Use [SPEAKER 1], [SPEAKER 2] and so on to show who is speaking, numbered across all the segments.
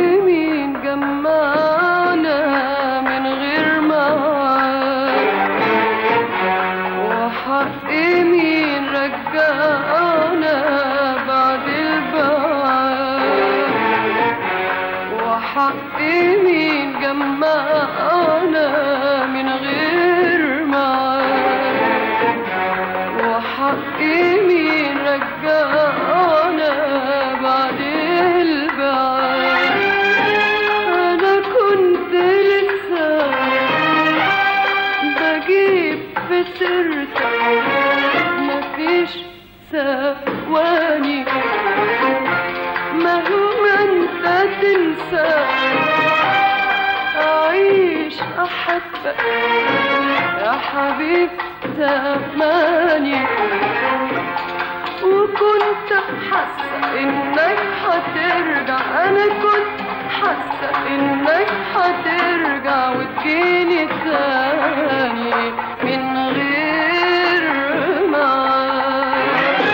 [SPEAKER 1] مين جمعنا من غير معاد وحق مين رجعنا بعد البعاد وحق مين جمعنا من غير معاد وحق مين رجعنا بعد البعاد انا كنت لسه بجيب في سيرتك مفيش ثواني مهما انت تنسى اعيش احبك يا حبيب زماني وكنت حاسة انك هترجع انا كنت حاسة انك هترجع وتجيني تاني من غير معاد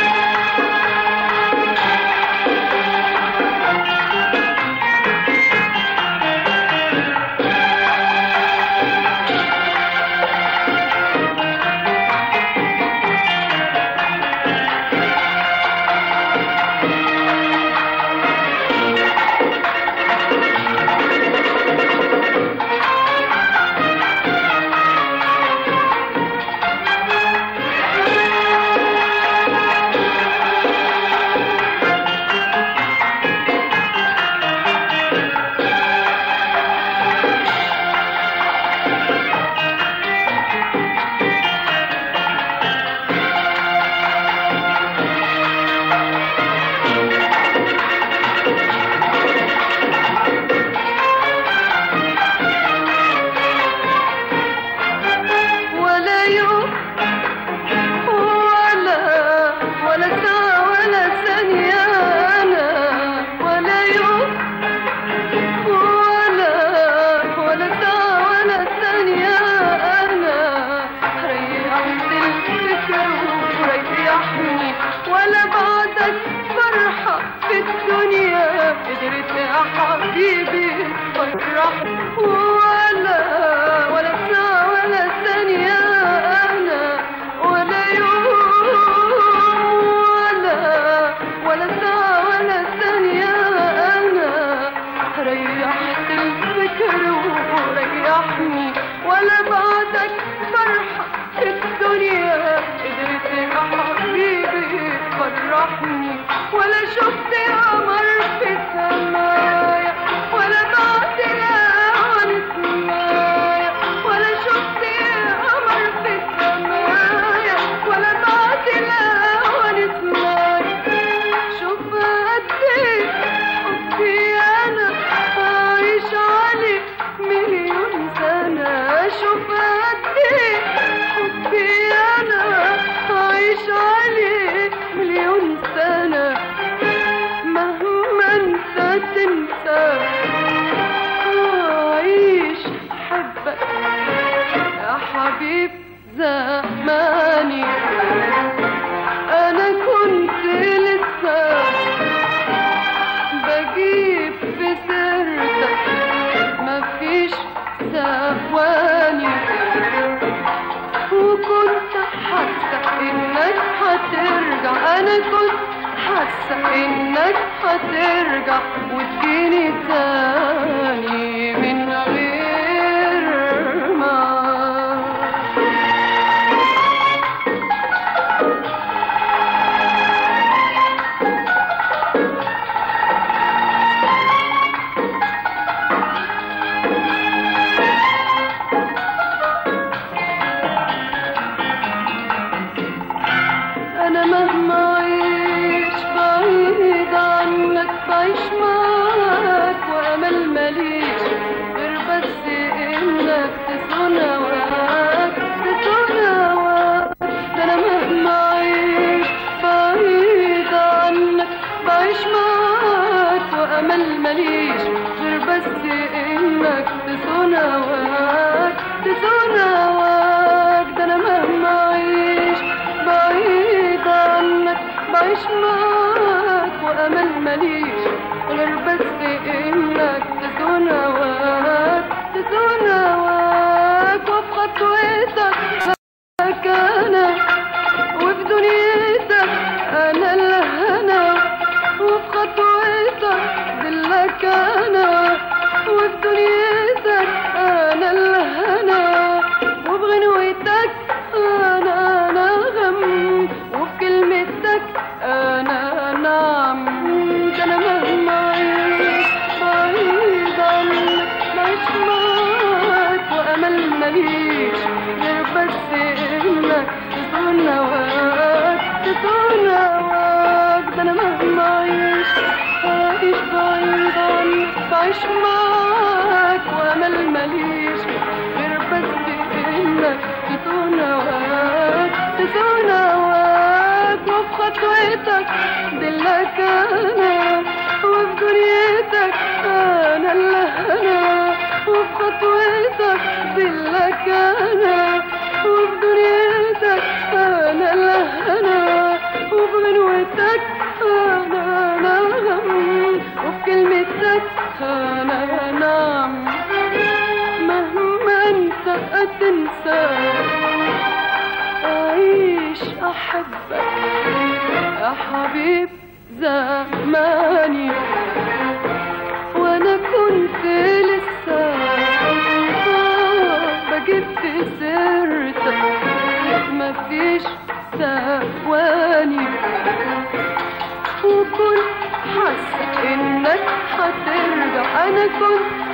[SPEAKER 1] ولا يوم ولا ولا ساعة ولا ثانية أنا ولا يوم ولا ولا ساعة ولا ثانية أنا ريحت الفكر وريحني ولا بعدك فرحة في الدنيا قدرت يا حبيبي تفرحني ولا ولا ساعة ولا ثانية أنا ولا يوم ولا ولا ساعة ولا ثانية أنا ريحت الفكر وريحني ولا بعدك فرحة في الدنيا قدرت يا حبيبي تفرحني ولا شفت قمر في السمايا ولا بعد الهوى نسمايا ولا شفت قمر في السمايا ولا بعد الهوى نسمايا شوف قد ايه حبي انا عايش عليه مليون سنة شوف قد ايه حبي انا عايش عليه مليون سنة مهما انت تنسى عايش احبك يا حبيب زماني انا كنت لسه بجيب في سيرتك مفيش ثواني وكنت حاسة انك هترجع انا كنت حاسة انك هترجع وتجيني تاني من غير ما أنا مهما أعيش بعيد عنك بعيش معاك وأمل مليش غير بس إنك تكون هواك تكون هواك ده أنا مهما أعيش بعيد عنك بعيش معاك وأمل مليش غير بس إنك تكون هواك تكون هواك ده أنا مهما أعيش بعيد عنك بعيش معاك وأمل مليش غير بس إنك خطوتك دلك انا وفي دنيتك انا الهنا وفي خطوتك دلك انا وفي دنيتك انا الهنا وفي غنوتك انا نام وفي كلمتك انا نام مهما انت تنسى أعيش أحبك يا حبيب زماني وأنا كنت لسه آه، بجيب في سيرتك مفيش ثواني وكنت حاسة إنك هترجع أنا كنت